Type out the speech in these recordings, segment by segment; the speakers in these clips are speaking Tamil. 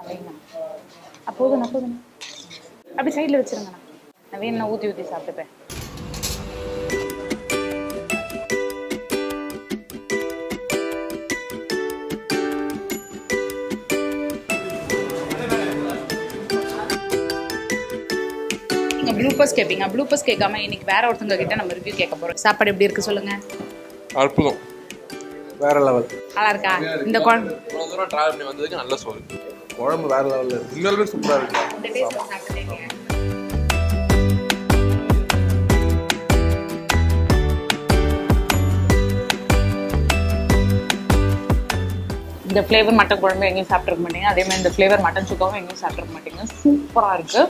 வைங்கண்ணா ஆ போதுண்ணா போதுண்ணா அப்படி சைடில் வச்சிருங்கண்ணா நான் வேணும்னா ஊற்றி ஊற்றி சாப்பிட்டுப்பேன் நீங்க ப்ளூப்பர்ஸ் கேட்பீங்க ப்ளூப்பர்ஸ் கேட்காம இன்னைக்கு வேற ஒருத்தவங்க கிட்ட நம்ம ரிவ்யூ கேட்க போறோம் சாப்பாடு எப்படி இருக்கு சொல்லுங்க அற்புதம் வேற லெவல் நல்லா இருக்கா இந்த குழம்பு இவ்வளோ தூரம் ட்ராவல் பண்ணி வந்ததுக்கு நல்ல சோறு குழம்பு வேற லெவலில் இருக்கு உண்மையாலுமே சூப்பராக இருக்கு இந்த டேஸ்ட்ல சாப்பிட்டீங்க இந்த ஃப்ளேவர் மட்டன் குழம்பு எங்கேயும் சாப்பிட்ருக்க மாட்டீங்க அதே மாதிரி இந்த ஃப்ளேவர் மட்டன் சுக்காவும் எங்கேயும் சாப்பிட்ருக்க மாட்டீங்க சூப்பரா இருக்கு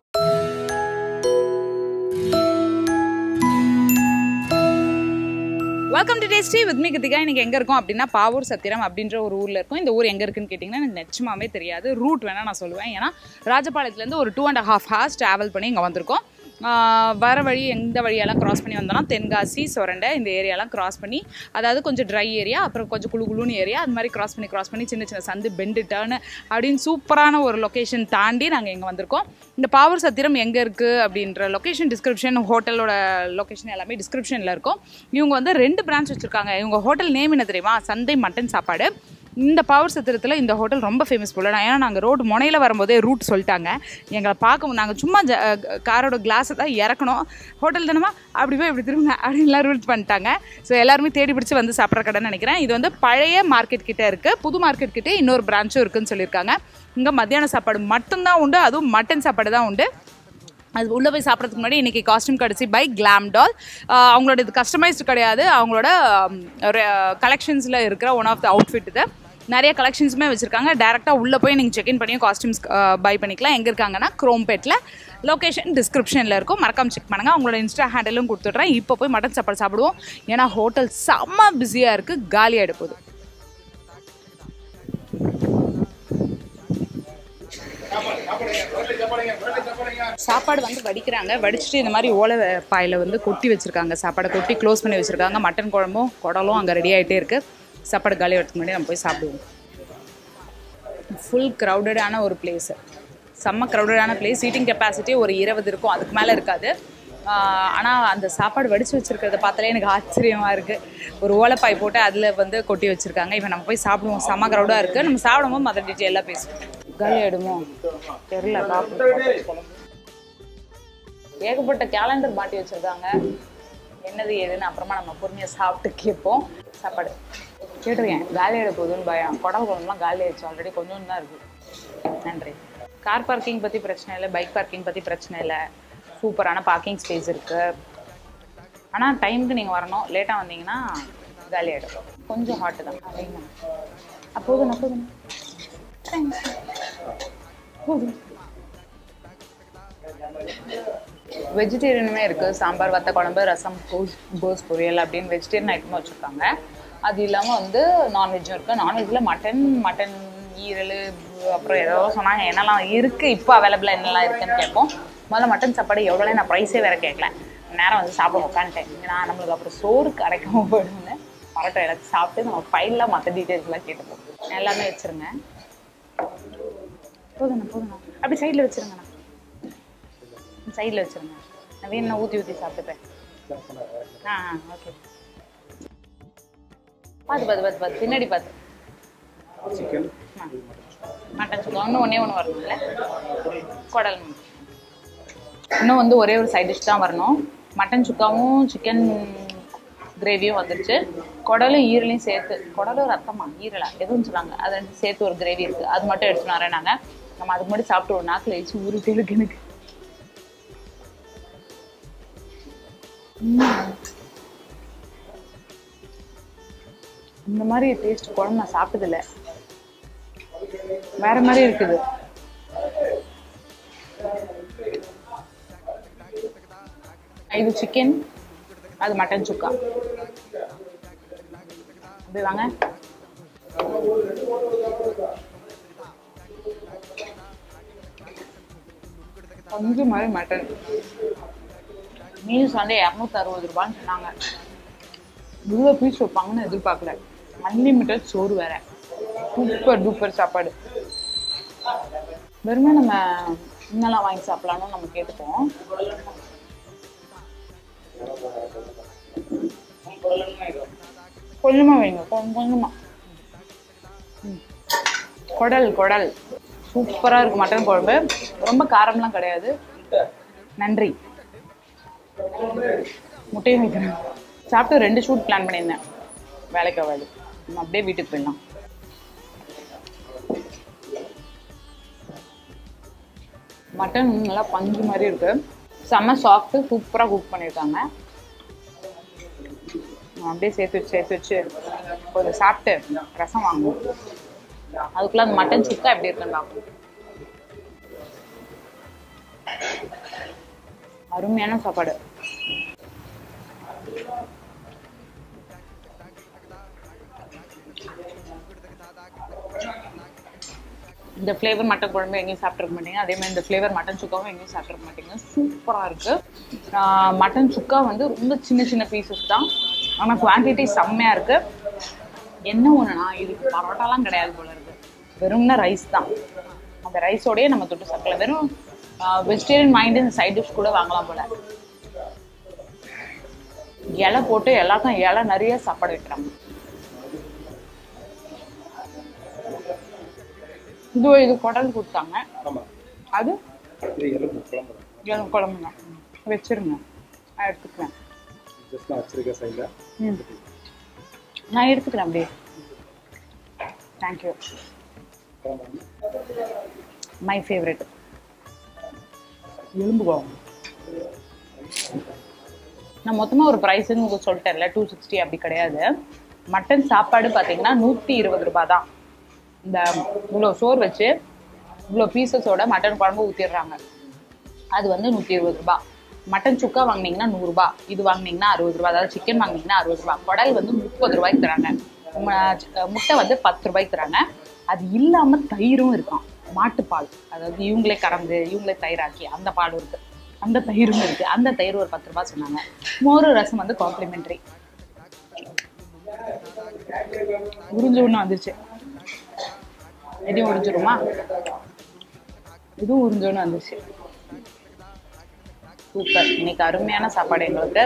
welcome to tasty with me Krithika இன்னைக்கு எங்க இருக்கோம் அப்படின்னா பாவூர் சத்திரம் அப்படின்ற ஒரு ஊர்ல இருக்கும் இந்த ஊர் எங்க இருக்குன்னு கேட்டிங்கன்னா எனக்கு நிச்சயமாவே தெரியாது ரூட் வேணா நான் சொல்லுவேன் ஏன்னா ராஜபாளையத்துல இருந்து ஒரு two and half hours travel பண்ணி இங்க வந்திருக்கோம் ஆஹ் வர வழி எந்த வழியெல்லாம் கிராஸ் பண்ணி வந்தோம்னா தென்காசி சொரண்டை இந்த ஏரியாலாம் கிராஸ் பண்ணி அதாவது கொஞ்சம் ட்ரை ஏரியா அப்புறம் கொஞ்சம் குளு குளுன்னு ஏரியா அது மாதிரி கிராஸ் பண்ணி கிராஸ் பண்ணி சின்ன சின்ன சந்து பெண்டு டர்னு அப்படின்னு சூப்பரான ஒரு லொக்கேஷன் தாண்டி நாங்கள் இங்கே வந்திருக்கோம் இந்த பாவூர் சத்திரம் எங்கே இருக்குது அப்படின்ற லொக்கேஷன் டிஸ்கிரிப்ஷன் ஹோட்டலோட லொக்கேஷன் எல்லாமே டிஸ்கிரிப்ஷனில் இருக்கும் இவங்க வந்து ரெண்டு பிரான்ச் வச்சுருக்காங்க இவங்க ஹோட்டல் நேம் என்ன தெரியுமா சந்தை மட்டன் சாப்பாடு இந்த பவர் சத்திரத்தில் இந்த ஹோட்டல் ரொம்ப ஃபேமஸ் போல நான் ஏன்னா நாங்கள் ரோடு முனையில் வரும்போதே ரூட் சொல்லிட்டாங்க எங்களை பார்க்க நாங்கள் சும்மா ஜ காரோட கிளாஸை தான் இறக்கணும் ஹோட்டல் தானமா அப்படி போய் இப்படி திரும்ப அப்படின்லாம் ரூட் பண்ணிட்டாங்க ஸோ எல்லாருமே தேடி பிடிச்சி வந்து சாப்பிட்ற கடைன்னு நினைக்கிறேன் இது வந்து பழைய மார்க்கெட் கிட்டே இருக்குது புது மார்க்கெட் கிட்டே இன்னொரு பிரான்ச்சும் இருக்குன்னு சொல்லியிருக்காங்க இங்கே மத்தியான சாப்பாடு மட்டும்தான் உண்டு அதுவும் மட்டன் சாப்பாடு தான் உண்டு அது உள்ளே போய் சாப்பிட்றதுக்கு முன்னாடி இன்றைக்கி காஸ்டியூம் கிடச்சி பை கிளாம் டால் அவங்களோட இது கஸ்டமைஸ்டு கிடையாது அவங்களோட கலெக்ஷன்ஸில் இருக்கிற ஒன் ஆஃப் த அவுட்ஃபிட் இது நிறைய கலெக்ஷன்ஸுமே வச்சுருக்காங்க டேரெக்டாக உள்ளே போய் நீங்கள் செக்இன் பண்ணி காஸ்டியூம்ஸ் பை பண்ணிக்கலாம் எங்கே இருக்காங்கன்னா குரோம்பேட்டில் லொக்கேஷன் டிஸ்கிரிப்ஷனில் இருக்கும் மறக்காம செக் பண்ணுங்கள் அவங்களோட இன்ஸ்டா ஹேண்டலும் கொடுத்துட்றேன் இப்போ போய் மட்டன் சாப்பாடு சாப்பிடுவோம் ஏன்னா ஹோட்டல் செம்ம பிஸியாக இருக்குது காலியாகிட போகுது சாப்பாடு வந்து வடிக்கிறாங்க வடிச்சிட்டு இந்த மாதிரி ஓலை பாயில் வந்து கொட்டி வச்சுருக்காங்க சாப்பாடை கொட்டி க்ளோஸ் பண்ணி வச்சுருக்காங்க மட்டன் குழம்பும் குடலும் அங்கே ரெடி ஆகிட்டே இருக்குது சாப்பாடு காலி வரதுக்கு முன்னாடி நம்ம போய் சாப்பிடுவோம் ஃபுல் க்ரௌடடான ஒரு பிளேஸு செம்ம க்ரௌடடான பிளேஸ் சீட்டிங் கெப்பாசிட்டி ஒரு இருபது இருக்கும் அதுக்கு மேலே இருக்காது ஆனால் அந்த சாப்பாடு வடித்து வச்சுருக்கிறத பார்த்தாலே எனக்கு ஆச்சரியமாக இருக்குது ஒரு ஓலைப்பாய் போட்டு அதில் வந்து கொட்டி வச்சுருக்காங்க இப்போ நம்ம போய் சாப்பிடுவோம் செம்ம க்ரௌடாக இருக்குது நம்ம சாப்பிடும்போது மற்ற டீட்டெயிலாக பேசுவோம் காலி ஆகிடுமோ தெரில சாப்பிட்டு ஏகப்பட்ட கேலண்டர் மாட்டி வச்சிருக்காங்க என்னது ஏதுன்னு அப்புறமா நம்ம பொறுமையாக சாப்பிட்டு கேட்போம் சாப்பாடு கேட்டிருக்கேன் காலி ஆகிட போகுதுன்னு பயம் குடல் குழம்புலாம் காலி ஆயிடுச்சு ஆல்ரெடி கொஞ்சம் தான் இருக்குது நன்றி கார் பார்க்கிங் பற்றி பிரச்சனை இல்லை பைக் பார்க்கிங் பற்றி பிரச்சனை இல்லை சூப்பரான பார்க்கிங் ஸ்பேஸ் இருக்குது ஆனால் டைமுக்கு நீங்கள் வரணும் லேட்டாக வந்தீங்கன்னா காலி ஆகிடும் கொஞ்சம் ஹாட்டு தான் அப்படிங்க அப்போதுண்ணா போதுண்ணா தேங்க்ஸ் போதும் வெஜிடேரியனுமே இருக்குது சாம்பார் வத்த குழம்பு ரசம் கோஸ் கோஸ் பொரியல் அப்படின்னு வெஜிடேரியன் ஐட்டமும் வச்சுருக்காங்க அது இல்லாமல் வந்து நான்வெஜ்ஜும் இருக்குது நான்வெஜ்ஜில் மட்டன் மட்டன் ஈரல் அப்புறம் ஏதோ சொன்னாங்க என்னெல்லாம் இருக்குது இப்போ அவைலபிளாக என்னெல்லாம் இருக்குன்னு கேட்போம் முதல்ல மட்டன் சாப்பாடு எவ்வளோ நான் ப்ரைஸே வேறு கேட்கல நேரம் வந்து சாப்பிட உட்காந்துட்டேன் நான் நம்மளுக்கு அப்புறம் சோறு கிடைக்காம போயிடும்னு பரட்டை எல்லாத்தையும் சாப்பிட்டு நம்ம ஃபைலில் மற்ற டீட்டெயில்ஸ்லாம் கேட்டுப்போம் எல்லாமே வச்சுருங்க போதுண்ணா போதுண்ணா அப்படி சைடில் வச்சுருங்கண்ணா சைடில் வச்சுருங்க நான் வேணும்னா ஊற்றி ஊற்றி சாப்பிட்டுப்பேன் ஆ ஆ ஓகே பார்த்து பார்த்து பார்த்து பார்த்து பின்னாடி பார்த்து ஆ. மட்டன் சுக்கா இன்னும் ஒன்றே ஒன்று வரணும்ல குடல் இன்னும் வந்து ஒரே ஒரு சைட் டிஷ் தான் வரணும் மட்டன் சுக்காவும் சிக்கன் கிரேவியும் வந்துருச்சு குடலும் ஈரலையும் சேர்த்து குடலும் ரத்தமா ஈரலா எதுவும் சொன்னாங்க அது ரெண்டு சேர்த்து ஒரு கிரேவி இருக்குது அது மட்டும் எடுத்துன்னு வரேன் நாங்கள் நம்ம அதுக்கு முன்னாடி சாப்பிட்டு ஒரு நாக்கில் வச்சு ஊறிட்டு இருக்கு எனக்கு ம். இந்த மாதிரி டேஸ்ட் குழம்பு நான் சாப்பிட்டதில்ல வேற மாதிரி இருக்குது இது சிக்கன் அது மட்டன் சுக்கா அப்படி வாங்க கொஞ்சம் மாதிரி மட்டன் மீல்ஸ் வந்து இரநூத்தி அறுபது ரூபான்னு சொன்னாங்க இவ்வளோ பீஸ் வைப்பாங்கன்னு எதிர்பார்க்கல அன்லிமிட்டட் சோறு வேற சூப்பர் டூப்பர் சாப்பாடு வெறுமே நம்ம இன்னெல்லாம் வாங்கி சாப்பிடலாம்னு நம்ம கேட்டுப்போம் கொஞ்சமா வைங்க கொஞ்சம் கொஞ்சமா ம். குடல் குடல் சூப்பரா இருக்கு மட்டன் குழம்பு ரொம்ப காரம்லாம் கிடையாது நன்றி முட்டையும் வைக்கிறேன் சாப்பிட்டு ரெண்டு ஷூட் பிளான் பண்ணியிருந்தேன் வேலைக்கு ஆகாது நம்ம அப்படியே வீட்டுக்கு போயிடலாம் மட்டன் நல்லா பஞ்சு மாதிரி இருக்கு செம்ம சாஃப்ட்டு சூப்பராக குக் பண்ணியிருக்காங்க நான் அப்படியே சேர்த்து வச்சு சேர்த்து வச்சு கொஞ்சம் சாப்பிட்டு ரசம் வாங்குவோம் அதுக்குள்ள அந்த மட்டன் சுக்கா எப்படி இருக்குன்னு பார்ப்போம் அருமையான சாப்பாடு இந்த ஃப்ளேவர் மட்டன் குழம்பு எங்கேயும் சாப்பிட்ருக்க மாட்டீங்க அதே மாதிரி இந்த ஃப்ளேவர் மட்டன் சுக்காவும் எங்கேயும் சாப்பிட்ருக்க மாட்டீங்க சூப்பராக இருக்குது மட்டன் சுக்கா வந்து ரொம்ப சின்ன சின்ன பீசஸ் தான் ஆனால் குவான்டிட்டி செம்மையாக இருக்குது என்ன ஒன்றுனா இதுக்கு பரோட்டாலாம் கிடையாது போல இருக்கு வெறும்னா ரைஸ் தான் அந்த ரைஸோடயே நம்ம தொட்டு சாப்பிடலாம் வெறும் வெஜிடேரியன் மைண்டு இந்த சைட் டிஷ் கூட வாங்கலாம் போல இலை போட்டு எல்லாருக்கும் இலை நிறைய சாப்பாடு வைக்கிறாங்க இது இது குடல் கொடுத்தாங்க ஆமா அது இது எலும்பு குழம்பு எலும்பு குழம்பு தான் வச்சிருங்க நான் எடுத்துக்கிறேன் ஜஸ்ட் நான் வச்சிருக்கேன் சைடில் ம் நான் எடுத்துக்கிறேன் அப்படியே தேங்க்யூ மை ஃபேவரட் எலும்பு குழம்பு நான் மொத்தமாக ஒரு ப்ரைஸ்ன்னு உங்களுக்கு சொல்லிட்டேன்ல டூ சிக்ஸ்டி அப்படி கிடையாது மட்டன் சாப்பாடு பார்த்தீங்கன்னா நூற்றி இருபது ரூபாய் தான் இந்த இவ்வளோ சோறு வச்சு இவ்வளோ பீசஸோட மட்டன் குழம்பு ஊற்றிடுறாங்க அது வந்து நூற்றி இருபது ரூபாய் மட்டன் சுக்கா வாங்குனீங்கன்னா நூறுரூபா இது வாங்குனீங்கன்னா அறுபது ரூபா அதாவது சிக்கன் வாங்குனீங்கன்னா அறுபது ரூபா குடல் வந்து முப்பது ரூபாய்க்கு தராங்க ம- அஹ் முட்டை வந்து பத்து ரூபாய்க்கு தராங்க அது இல்லாமல் தயிரும் இருக்கும் மாட்டுப்பால் அதாவது இவங்களே கறந்து இவங்களே தயிராக்கி அந்த பாலும் இருக்கு அந்த தயிரும் இருக்கு அந்த தயிர் ஒரு பத்து ரூபாய் சொன்னாங்க மோர் ரசம் வந்து காம்ப்ளிமெண்ட்ரி உறிஞ்சு ஒன்று வந்துருச்சு இதையும் உறிஞ்சிருமா இதுவும் உறிஞ்சோன்னு வந்துருச்சு சூப்பர் இன்னைக்கு அருமையான சாப்பாடு எங்களுக்கு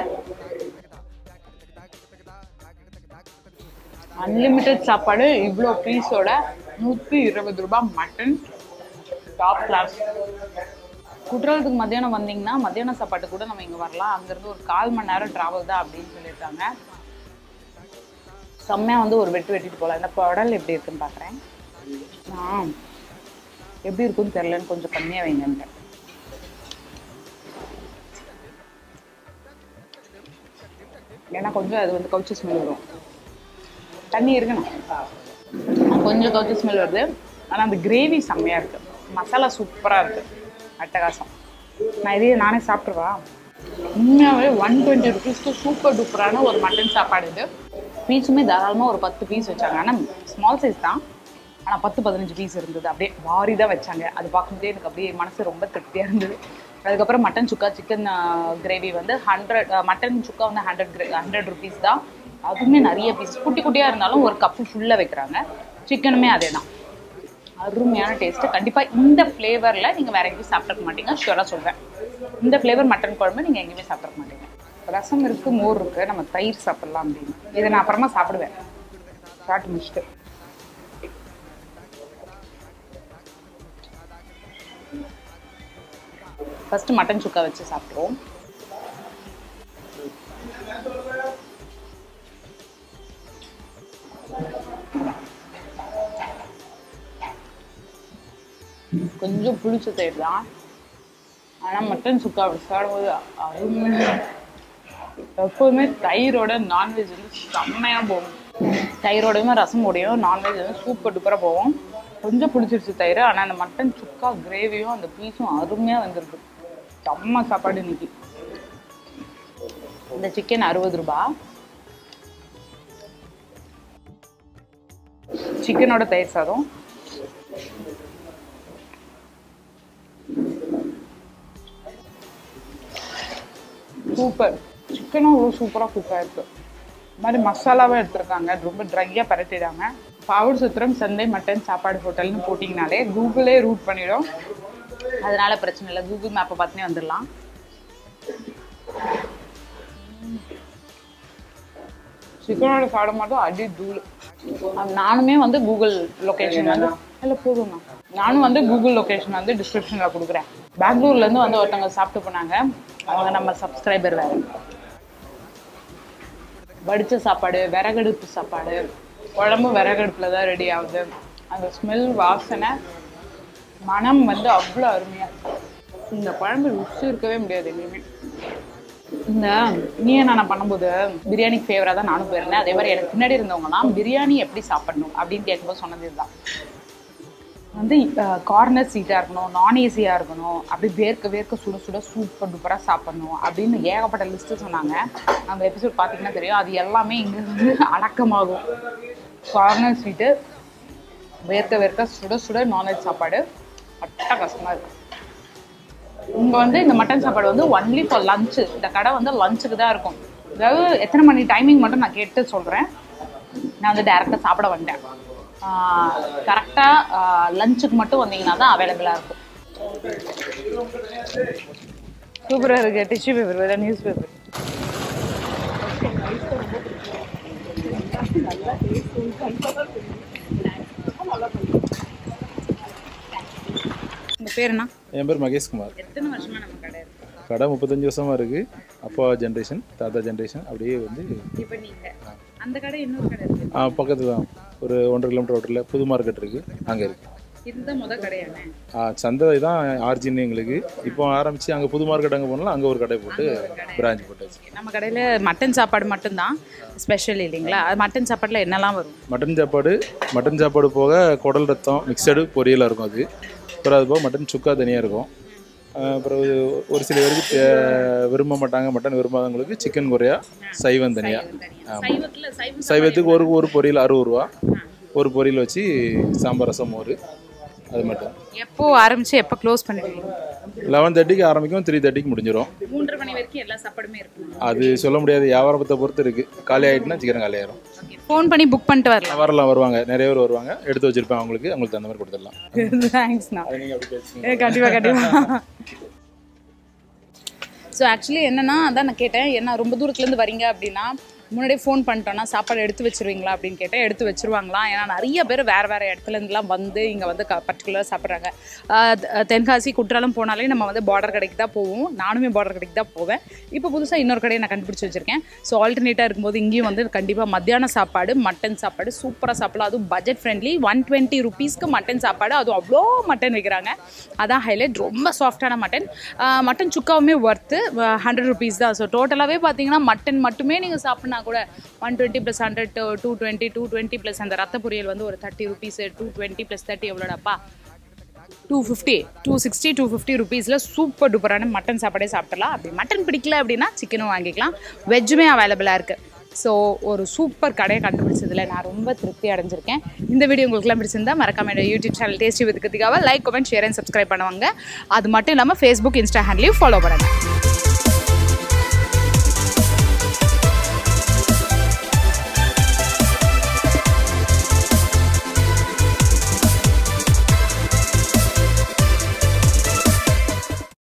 அன்லிமிட்டெட் சாப்பாடு இவ்வளோ பீஸோட நூற்றி இருபது ரூபாய் மட்டன் டாப் கிளாஸ் குற்றாலத்துக்கு மத்தியானம் வந்தீங்கன்னா மத்தியான சாப்பாட்டு கூட நம்ம இங்கே வரலாம் அங்கேருந்து ஒரு கால் மணி நேரம் ட்ராவல் தான் அப்படின்னு சொல்லியிருக்காங்க செம்மையாக வந்து ஒரு வெட்டு வெட்டிட்டு போகலாம் இந்த குடல் எப்படி இருக்குன்னு பார்க்குறேன் ஆ எப்படி இருக்குன்னு தெரிலன்னு கொஞ்சம் கம்மியாக வைங்க ஏன்னா கொஞ்சம் அது வந்து கவுச்சி ஸ்மெல் வரும் தண்ணி இருக்கணும் கொஞ்சம் கவுச்சி ஸ்மெல் வருது ஆனால் அந்த கிரேவி செம்மையாக இருக்குது மசாலா சூப்பராக இருக்குது அட்டகாசம் நான் இதையே நானே சாப்பிட்ருவா உண்மையாகவே ஒன் டுவெண்ட்டி ருபீஸ்க்கு சூப்பர் டூப்பரான ஒரு மட்டன் சாப்பாடு இது பீஸுமே தாராளமாக ஒரு பத்து பீஸ் வச்சாங்க ஆனால் ஸ்மால் சைஸ் தான் ஆனால் பத்து பதினஞ்சு பீஸ் இருந்தது அப்படியே வாரி தான் வச்சாங்க அது பார்க்கும்போதே எனக்கு அப்படியே மனசு ரொம்ப திருப்தியாக இருந்தது அதுக்கப்புறம் மட்டன் சுக்கா சிக்கன் கிரேவி வந்து ஹண்ட்ரட் மட்டன் சுக்கா வந்து ஹண்ட்ரட் கிரே ஹண்ட்ரட் ருபீஸ் தான் அதுவுமே நிறைய பீஸ் குட்டி குட்டியாக இருந்தாலும் ஒரு கப்பு ஃபுல்லாக வைக்கிறாங்க சிக்கனுமே அதே தான் அருமையான டேஸ்ட்டு கண்டிப்பாக இந்த ஃப்ளேவரில் நீங்கள் வேற எங்கேயும் சாப்பிட்ருக்க மாட்டீங்க ஷுவராக சொல்கிறேன் இந்த ஃப்ளேவர் மட்டன் குழம்பு நீங்கள் எங்கேயுமே சாப்பிட்ருக்க மாட்டீங்க ரசம் இருக்குது மோர் இருக்குது நம்ம தயிர் சாப்பிட்லாம் அப்படின்னு இதை நான் அப்புறமா சாப்பிடுவேன் சாப்பிட்டு முடிச்சுட்டு ஃபஸ்ட்டு மட்டன் சுக்கா வச்சு சாப்பிட்ருவோம் கொஞ்சம் புளிச்ச தயிர் தான் ஆனால் மட்டன் சுக்கா அப்படி சாப்பிடும்போது அருமையாக எப்போதுமே தயிரோட நான்வெஜ் வந்து செம்மையாக போகும் தயிரோடையுமே ரசமோடையும் நான்வெஜ் வந்து சூப்பர் டூப்பராக போகும் கொஞ்சம் பிடிச்சிருச்சு தயிர் ஆனால் அந்த மட்டன் சுக்கா கிரேவியும் அந்த பீஸும் அருமையாக வந்திருக்கு செம்ம சாப்பாடு இன்னைக்கு இந்த சிக்கன் அறுபது ரூபா சிக்கனோட தயிர் சாதம் சூப்பர் சிக்கனும் அவ்வளோ சூப்பராக குக் ஆயிருக்கு இந்த மாதிரி மசாலாவும் எடுத்திருக்காங்க ரொம்ப ட்ரையாக பரட்டிடாங்க பாவூர் சுத்திரம் சந்தை மட்டன் சாப்பாடு ஹோட்டல்னு போட்டிங்கனாலே கூகுளே ரூட் பண்ணிடும் அதனால பிரச்சனை இல்லை கூகுள் மேப்பை பார்த்துனே வந்துடலாம் சிக்கனோட சாப்பிட மாட்டோம் அடி தூள் அது நானுமே வந்து கூகுள் லொக்கேஷன் வந்து இல்லை போதும்ண்ணா நானும் வந்து கூகுள் லொக்கேஷன் வந்து டிஸ்கிரிப்ஷனில் கொடுக்குறேன் பெங்களூர்லேருந்து வந்து ஒருத்தவங்க சாப்பிட்டு போனாங்க அவங்க நம்ம சப்ஸ்கிரைபர் வேறு வடித்த சாப்பாடு விறகடுப்பு சாப்பாடு குழம்பு விறகடுப்பில் தான் ரெடி ஆகுது அந்த ஸ்மெல் வாசனை மனம் வந்து அவ்வளோ அருமையாக இருக்கும் இந்த குழம்பு ருசி இருக்கவே முடியாது எங்கேயுமே இந்த நீ நான் பண்ணும்போது பிரியாணிக்கு ஃபேவராக தான் நானும் போயிருந்தேன் அதே மாதிரி எனக்கு பின்னாடி இருந்தவங்கலாம் பிரியாணி எப்படி சாப்பிடணும் அப்படின்னு கேட்கும்போது சொன்னது இதுதான் வந்து கார்னர் சீட்டாக இருக்கணும் நான் ஏசியாக இருக்கணும் அப்படி வேர்க்க வேர்க்க சுட சுட சூப்பர் டூப்பராக சாப்பிடணும் அப்படின்னு ஏகப்பட்ட லிஸ்ட்டு சொன்னாங்க அந்த எபிசோட் பார்த்தீங்கன்னா தெரியும் அது எல்லாமே இங்கே வந்து அடக்கமாகும் கார்னர் சீட்டு வேர்க்க வேர்க்க சுட சுட நான்வெஜ் சாப்பாடு அட்ட கஷ்டமாக இருக்கும் இங்கே வந்து இந்த மட்டன் சாப்பாடு வந்து ஒன்லி ஃபார் லஞ்சு இந்த கடை வந்து லஞ்சுக்கு தான் இருக்கும் அதாவது எத்தனை மணி டைமிங் மட்டும் நான் கேட்டு சொல்கிறேன் நான் வந்து டேரெக்டாக சாப்பிட வந்துட்டேன் கரெக்டாக லஞ்சுக்கு மட்டும் வந்தீங்கன்னா தான் அவைலபிளாக இருக்கும் சூப்பராக இருக்குது டிஷ்யூ பேப்பர் வேறு நியூஸ் பேப்பர் இந்த பேர் என்ன என் பேர் மகேஷ்குமார் எத்தனை வருஷமா நம்ம கடை இருக்கு கடை முப்பத்தஞ்சு வருஷமா இருக்கு அப்பா ஜென்ரேஷன் தாத்தா ஜென்ரேஷன் அப்படியே வந்து இப்போ நீங்க அந்த கடை இன்னொரு கடை இருக்கு ஆ, பக்கத்துல தான் ஒரு ஒன்றரை கிலோமீட்டர் ரோட்டில் புது மார்க்கெட் இருக்கு அங்கே இருக்கு இதுதான் முத கடையானே ஆ, சந்தை தான் ஆர்ஜின் எங்களுக்கு இப்போ ஆரம்பிச்சு அங்கே புது மார்க்கெட் அங்கே போனாலும் அங்கே ஒரு கடை போட்டு பிரான்ச் போட்டாச்சு நம்ம கடையில் மட்டன் சாப்பாடு மட்டும்தான் ஸ்பெஷல் இல்லைங்களா அது மட்டன் சாப்பாட்டில் என்னெல்லாம் வரும் மட்டன் சாப்பாடு மட்டன் சாப்பாடு போக குடல் ரத்தம் மிக்சடு பொரியலாக இருக்கும் அது அப்புறம் அது போக மட்டன் சுக்கா தனியாக இருக்கும் ஆ, அப்புறம் ஒரு ஒரு சில பேருக்கு தே- விரும்ப மாட்டாங்க மட்டன் விரும்பாதவங்களுக்கு சிக்கன் குறையா சைவம் தனியாக சைவத்தில் சைவம் சைவத்துக்கு ஒரு ஒரு பொரியல் அறுபது ரூபா ஒரு பொரியல் வச்சு சாம்பார் ரசம் மோர் அது மட்டும் எப்போ ஆரம்பிச்சு எப்போ க்ளோஸ் பண்ணிடுவீங்க லெவன் தேர்ட்டிக்கு ஆரம்பிக்கும் த்ரீ தேர்ட்டிக்கு முடிஞ்சிடும் மூன்றரை மணி வரைக்கும் எல்லா சாப்பாடுமே இருக்கும் அது சொல்ல முடியாது வியாபாரத்தை பொறுத்து இருக்கு காலி ஆகிட்டுனா சீக்கிரம் காலி ஆயிரும் ஓகே ஃபோன் பண்ணி புக் பண்ணிட்டு வரலாம் வரலாம் வருவாங்க நிறைய பேர் வருவாங்க எடுத்து வச்சிருப்பேன் அவங்களுக்கு அவங்களுக்கு தகுந்த மாதிரி கொடுத்துடலாம் தேங்க்ஸ்ண்ணா அது நீங்கள் அப்படி பேசுங்க ஏ கண்டிப்பாக கண்டிப்பாக ஸோ ஆக்சுவலி என்னன்னா அதான் நான் கேட்டேன் என்ன ரொம்ப தூரத்துலேருந்து வரீங்க அப்படின்னா முன்னாடியே ஃபோன் பண்ணிட்டோன்னா சாப்பாடு எடுத்து வச்சிருவீங்களா அப்படின்னு கேட்டேன் எடுத்து வச்சிருவாங்களாம் ஏன்னா நிறைய பேர் வேறு வேறு இடத்துலேருந்துலாம் வந்து இங்கே வந்து க பர்டிகுலராக சாப்பிட்றாங்க ஆஹ் த- தென்காசி குற்றாலம் போனாலே நம்ம வந்து பார்டர் கடைக்கு தான் போவோம் நானுமே பார்டர் கடைக்கு தான் போவேன் இப்போ புதுசாக இன்னொரு கடையை நான் கண்டுபிடிச்சி வச்சிருக்கேன் ஸோ ஆல்டர்னேட்டாக இருக்கும்போது இங்கேயும் வந்து கண்டிப்பாக மத்தியான சாப்பாடு மட்டன் சாப்பாடு சூப்பராக சாப்பிடலாம் அதுவும் பட்ஜெட் ஃப்ரெண்ட்லி ஒன் டுவெண்ட்டி ருபீஸ்க்கு மட்டன் சாப்பாடு அதுவும் அவ்வளோ மட்டன் வைக்கிறாங்க அதான் ஹைலைட் ரொம்ப சாஃப்டான மட்டன் மட்டன் சுக்காவுமே ஒர்த்து ஹண்ட்ரட் ருபீஸ் தான் ஸோ டோட்டலாகவே பார்த்தீங்கன்னா மட்டன் மட்டுமே நீங்கள் சாப்பிட்னா கூட one twenty plus hundred two twenty two twenty plus அந்த ரத்த பொரியல் வந்து ஒரு thirty rupees two twenty plus thirty எவ்வளோடாப்பா two fifty two sixty two fifty ருபீஸில் சூப்பர் டூப்பரான மட்டன் சாப்பாடே சாப்பிடலாம் அப்படி மட்டன் பிடிக்கல அப்படின்னா சிக்கனும் வாங்கிக்கலாம் வெஜ்ஜுமே அவைலபிளாக இருக்குது ஸோ ஒரு சூப்பர் கடையை கண்டுபிடிச்சதுல நான் ரொம்ப திருப்தி அடைஞ்சிருக்கேன் இந்த வீடியோ உங்களுக்குலாம் பிடிச்சிருந்தா மறக்காம என்னோட யூடியூப் சேனல் டேஸ்டி வித் கிருத்திகாவை like comment share and subscribe பண்ணுவாங்க அது மட்டும் இல்லாமல் ஃபேஸ்புக் இன்ஸ்டா ஹேண்ட்லையும் ஃபாலோ பண்ணுங்கள்